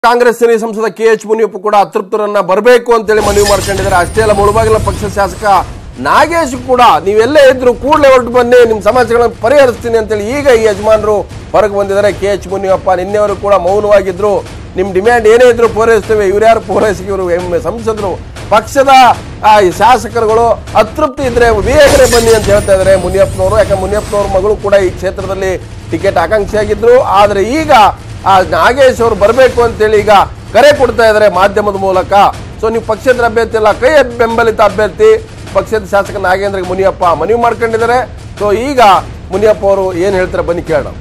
ಕಾಂಗ್ರೆಸ್ಸಿನ ಸಂಸದ K H Muniyappa ಕೂಡ ಅತೃಪ್ತರನ್ನ ಬರಬೇಕು ಅಂತೇಳಿ ಮನವಿ ಮಾಡ್ಕೊಂಡಿದ್ದಾರೆ ಅಷ್ಟೇ ಅಲ್ಲ ಮುಳುಬಾಗಿಲ ಪಕ್ಷ ಶಾಸಕ ನಾಗೇಶ್ ಕೂಡ ನೀವೆಲ್ಲೇ ಇದ್ರು ಕೂಡಲೇ ಹೊರಟು ಬನ್ನಿ ನಿಮ್ಮ ಸಮಸ್ಯೆಗಳನ್ನು ಪರಿಹರಿಸ್ತೀನಿ ಅಂತೇಳಿ ಈಗ ಈ ಯಜಮಾನರು ಹೊರಗೆ ಬಂದಿದ್ದಾರೆ ಕೆ ಎಚ್ ಮುನಿಯಪ್ಪ ನಿನ್ನೆವರು ಕೂಡ ಮೌನವಾಗಿದ್ರು ನಿಮ್ಮ ಡಿಮ್ಯಾಂಡ್ ಏನೇ ಇದ್ರು ಪೂರೈಸ್ತೇವೆ ಇವ್ರ್ಯಾರು ಪೂರೈಸಿ ಇವರು ಎಂ- ಸಂಸದರು ಪಕ್ಷದ ಆ, ಈ ಶಾಸಕರುಗಳು ಅತೃಪ್ತಿ ಇದ್ರೆ ಬೇಗನೆ ಬನ್ನಿ ಅಂತ ಹೇಳ್ತಾ ಇದ್ದಾರೆ ಮುನಿಯಪ್ಪನವರು ಯಾಕಂದ್ರೆ ಮುನಿಯಪ್ಪನವ್ರ ಮಗಳು ಕೂಡ ಈ ಕ್ಷೇತ್ರದಲ್ಲಿ ಟಿಕೆಟ್ ಆಕಾಂಕ್ಷಿಯಾಗಿದ್ರು ಆದ್ರೆ ಈಗ ಆ ನಾಗೇಶ್ ಅವರು ಬರಬೇಕು ಅಂತೇಳಿ ಈಗ ಕರೆ ಕೊಡ್ತಾ ಇದ್ದಾರೆ ಮಾಧ್ಯಮದ ಮೂಲಕ ಸೊ ನೀವು ಪಕ್ಷೇತರ ಅಭ್ಯರ್ಥಿ ಅಲ್ಲ ಕೈ ಬೆಂಬಲಿತ ಅಭ್ಯರ್ಥಿ ಪಕ್ಷದ ಶಾಸಕ ನಾಗೇಂದ್ರ ಮುನಿಯಪ್ಪ ಮನವಿ ಮಾಡ್ಕೊಂಡಿದ್ದಾರೆ ಸೊ ಈಗ ಮುನಿಯಪ್ಪ ಅವರು ಏನ್ ಹೇಳ್ತಾರೆ ಬನ್ನಿ ಕೇಳೋಣ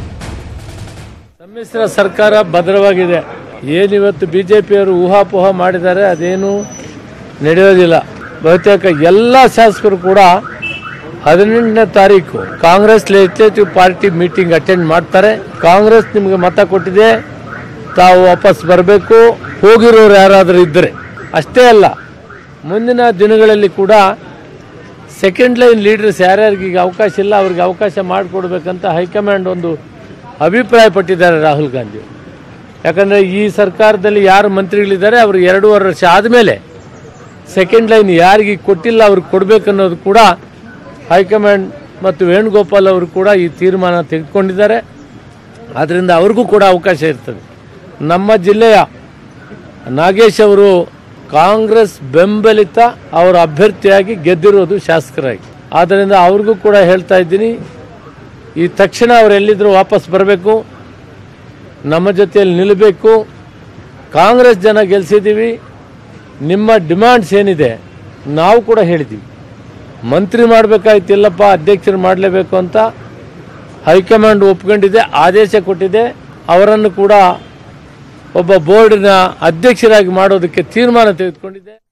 ಸಮ್ಮಿಶ್ರ ಸರ್ಕಾರ ಭದ್ರವಾಗಿದೆ ಏನಿವತ್ತು ಬಿ ಜೆ ಪಿಯವರು ಊಹಾಪೋಹ ಮಾಡಿದ್ದಾರೆ ಅದೇನು ನಡೆಯೋದಿಲ್ಲ ಬಹುತೇಕ ಎಲ್ಲ ಶಾಸಕರು ಕೂಡ ಹದಿನೆಂಟನೇ ತಾರೀಕು Congress legislative party meeting attend ಮಾಡ್ತಾರೆ ಕಾಂಗ್ರೆಸ್ ನಿಮಗೆ ಮತ ಕೊಟ್ಟಿದೆ ತಾವು ವಾಪಸ್ ಬರಬೇಕು ಹೋಗಿರೋರು ಯಾರಾದರೂ ಇದ್ದರೆ ಅಷ್ಟೇ ಅಲ್ಲ ಮುಂದಿನ ದಿನಗಳಲ್ಲಿ ಕೂಡ ಸೆಕೆಂಡ್ ಲೈನ್ ಲೀಡರ್ಸ್ ಯಾರ್ಯಾರಿಗೆ ಈಗ ಅವಕಾಶ ಇಲ್ಲ ಅವ್ರಿಗೆ ಅವಕಾಶ ಮಾಡಿಕೊಡ್ಬೇಕಂತ ಹೈಕಮಾಂಡ್ ಒಂದು ಅಭಿಪ್ರಾಯ ಪಟ್ಟಿದ್ದಾರೆ ರಾಹುಲ್ ಗಾಂಧಿ ಯಾಕಂದರೆ ಈ ಸರ್ಕಾರದಲ್ಲಿ ಯಾರು ಮಂತ್ರಿಗಳಿದ್ದಾರೆ ಅವರು ಎರಡೂವರೆ ವರ್ಷ ಆದಮೇಲೆ ಸೆಕೆಂಡ್ ಲೈನ್ ಯಾರಿಗೆ ಕೊಟ್ಟಿಲ್ಲ ಅವ್ರಿಗೆ ಕೊಡಬೇಕನ್ನೋದು ಕೂಡ ಹೈಕಮಾಂಡ್ ಮತ್ತು ವೇಣುಗೋಪಾಲ್ ಅವರು ಕೂಡ ಈ ತೀರ್ಮಾನ ತೆಗೆದುಕೊಂಡಿದ್ದಾರೆ ಆದ್ದರಿಂದ ಅವ್ರಿಗೂ ಕೂಡ ಅವಕಾಶ ಇರ್ತದೆ ನಮ್ಮ ಜಿಲ್ಲೆಯ ನಾಗೇಶ್ ಅವರು ಕಾಂಗ್ರೆಸ್ ಬೆಂಬಲಿತ ಅವರ ಅಭ್ಯರ್ಥಿಯಾಗಿ ಗೆದ್ದಿರೋದು ಶಾಸಕರಾಗಿ ಆದ್ದರಿಂದ ಅವ್ರಿಗೂ ಕೂಡ ಹೇಳ್ತಾ ಇದ್ದೀನಿ ಈ ತಕ್ಷಣ ಅವ್ರು ಎಲ್ಲಿದ್ರು ವಾಪಸ್ ಬರಬೇಕು ನಮ್ಮ ಜೊತೆಯಲ್ಲಿ ನಿಲ್ಲಬೇಕು ಕಾಂಗ್ರೆಸ್ ಜನ ಗೆಲ್ಸಿದ್ದೀವಿ ನಿಮ್ಮ ಡಿಮ್ಯಾಂಡ್ಸ್ ಏನಿದೆ ನಾವು ಕೂಡ ಹೇಳಿದ್ದೀವಿ ಮಂತ್ರಿ ಮಾಡಬೇಕಾಯ್ತಿಲ್ಲಪ್ಪ ಅಧ್ಯಕ್ಷರು ಮಾಡಲೇಬೇಕು ಅಂತ ಹೈಕಮಾಂಡ್ ಒಪ್ಕೊಂಡಿದೆ ಆದೇಶ ಕೊಟ್ಟಿದೆ ಅವರನ್ನು ಕೂಡ ಒಬ್ಬ ಬೋರ್ಡಿನ ಅಧ್ಯಕ್ಷರಾಗಿ ಮಾಡೋದಕ್ಕೆ ತೀರ್ಮಾನ ತೆಗೆದುಕೊಂಡಿದೆ